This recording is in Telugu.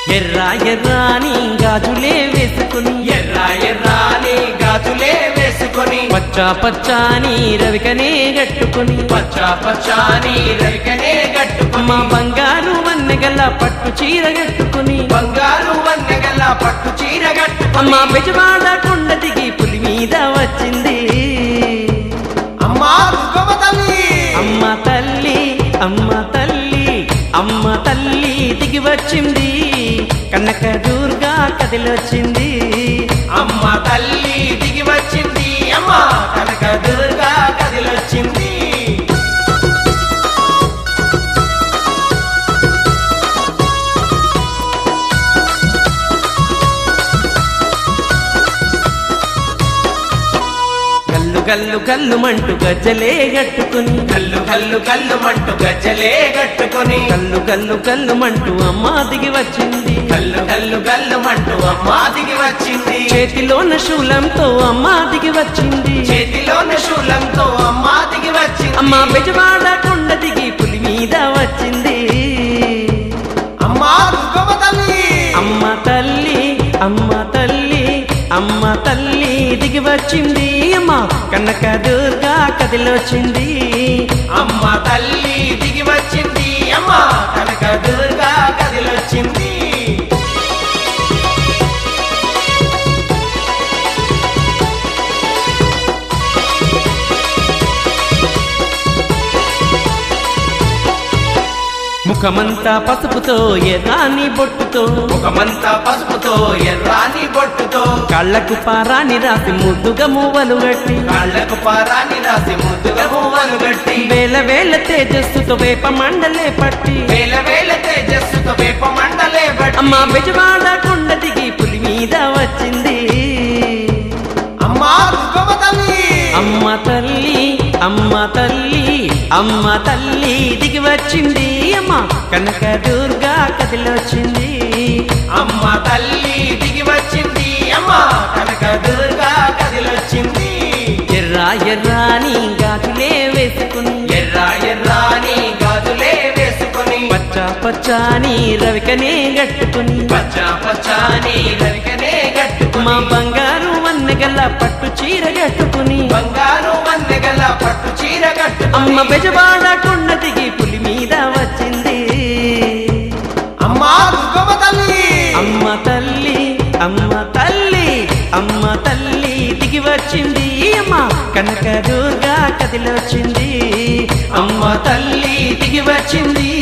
ఎర్ర ఎర్రాని గాజులే వేసుకుని ఎర్ర ఎర్రాని గాజులే వేసుకొని పచ్చ పచ్చాని రవికనే గట్టుకుని పచ్చ పచ్చాని రైకనే గట్టుకుని మా బంగారు వన్నెగల పట్టు చీర గట్టుకుని బంగారు వన్నెగల పట్టు చీర గట్టుకుని అమ్మ బెజవాడ కొండ దిగి పులి మీద వచ్చింది అమ్మా దుర్గమ్మ తల్లి అమ్మ తల్లి అమ్మ తల్లి అమ్మ తల్లి దిగి వచ్చింది కనక దుర్గా కదిలొచ్చింది అమ్మ తల్లి దిగి వచ్చింది అమ్మ కనక దుర్గా కదిలొచ్చింది గల్లు గల్లు గల్లు మంటూ గజ్జలే గట్టుకుని కల్లు కల్లు కల్లు మంటూ గజ్జలే గట్టుకొని గల్లు గల్లు గల్లు మంటూ అమ్మ దిగి వచ్చింది కల్లు కల్లు కల్లు మంటూ అమ్మ దిగి వచ్చింది చేతిలోన శూలంతో అమ్మ దిగి వచ్చింది చేతిలోన శూలంతో అమ్మ దిగి వచ్చింది అమ్మ బెజవాడ కొండ దిగి పులి మీద వచ్చింది అమ్మా దుర్గమ్మ తల్లి అమ్మ తల్లి అమ్మ తల్లి అమ్మ తల్లి దిగి వచ్చింది అమ్మ కనక దుర్గా కదిలొచ్చింది అమ్మ తల్లి దిగి వచ్చింది అమ్మ కనక దుర్గా కదిలొచ్చింది ముఖమంతా పసుపుతో ఎర్రాని బొట్టుతో ముఖమంతా పసుపుతో ఎర్రాని బొట్టుతో కళ్ళకు పారాని రాసి ముద్దుగా మూవలు గట్టి కాళ్ళకు పారాని రాసి ముద్దుగా పువ్వులు గట్టి వేల వేల తేజస్సుతో వేప మండలే పట్టి వేల వేల తేజస్సుతో వేప మండలే బట్టి అమ్మ బెజవాడ కొండ దిగి పులి మీద వచ్చింది అమ్మా దుర్గమ్మ తల్లి అమ్మ తల్లి అమ్మ తల్లి అమ్మ తల్లి దిగి వచ్చింది అమ్మ కనక దుర్గా కదిలొచ్చింది అమ్మ తల్లి దిగి వచ్చింది అమ్మ కనక దుర్గా కదిలొచ్చింది ఎర్ర ఎర్రాని గాజులే వేసుకుని ఎర్ర ఎర్రాని గాజులే వేసుకొని పచ్చ పచ్చాని రవికనే గట్టుకుని పచ్చ పచ్చాని రవికనే మా గట్టుకుని బంగారు వన్నెగల పట్టు చీర గట్టుకుని బంగారు మన్నెగల పట్టు చీర కట్టుకుని అమ్మ బెజవాడ కొండ దిగి పులి మీద వచ్చింది అమ్మా దుర్గమ్మ తల్లి అమ్మ తల్లి అమ్మ తల్లి అమ్మ తల్లి దిగి వచ్చింది అమ్మ కనక దుర్గా కదిలొచ్చింది అమ్మ తల్లి దిగి వచ్చింది